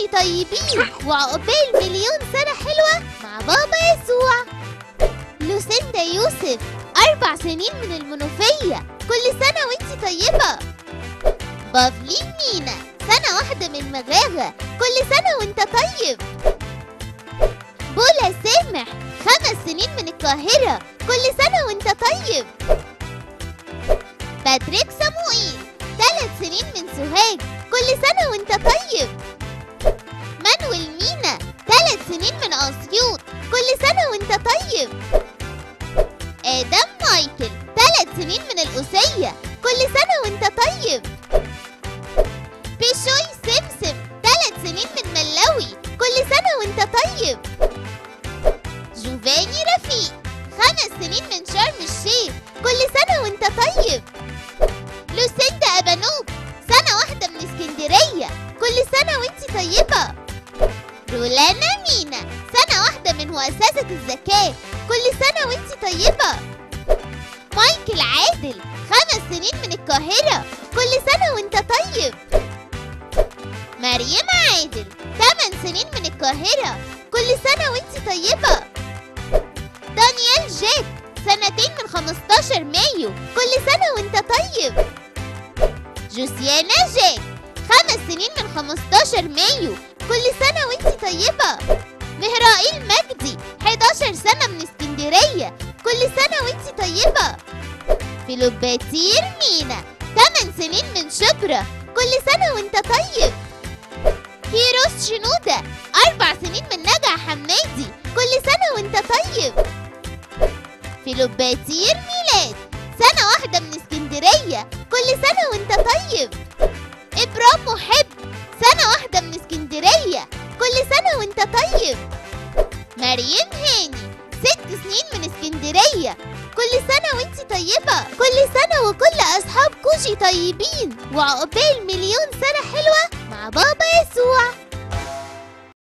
طيبين وعقبال مليون سنة حلوة مع بابا يسوع لوسيندا يوسف أربع سنين من المنوفية كل سنة وانتي طيبة بافلين مينا سنة واحدة من مغاغة كل سنة وانت طيب بولا سامح خمس سنين من القاهرة كل سنة وانت طيب باتريك صموئيل ثلاث سنين من سوهاج كل سنة وانت طيب مانويل مينا ثلاث سنين من أسيوط كل سنة وانت طيب آدم مايكل ثلاث سنين من القوسية كل سنة وانت طيب بيشوي سمسم ثلاث سنين من ملاوي كل سنة وانت طيب جوفاني رفيق خمس سنين من شرم الشيخ كل سنة وانت طيب لوسيندا أبانوب سنة واحدة من اسكندرية كل سنة وانت طيبة رولانا مينا سنة واحدة من مؤسسة الزكاة كل سنة وانت طيبة مايكل عادل خمس سنين من القاهرة كل سنة وانت طيب مريم عادل ثمان سنين من القاهرة كل سنة وانت طيبة دانيال جاك سنتين من 15 مايو كل سنة وانت طيب جوسيانا جاك خمس سنين من 15 مايو كل سنة وانت طيبة مهرائيل مجدي 11 سنة من اسكندرية كل سنة وانت طيبة فيلوباتير مينا 8 سنين من شبرا كل سنة وانت طيب كيروس شنودة أربع سنين من نجع حمادي كل سنة وانت طيب فيلوباتير ميلاد سنة واحدة من اسكندرية كل سنة وانت طيب إبرام محب سنة واحدة من اسكندرية كل سنة وانت طيب مريم هاني ست سنين من اسكندرية كل سنة وانت طيبة كل سنة وكل أصحاب كوجي طيبين وعقبال مليون سنة حلوة مع بابا يسوع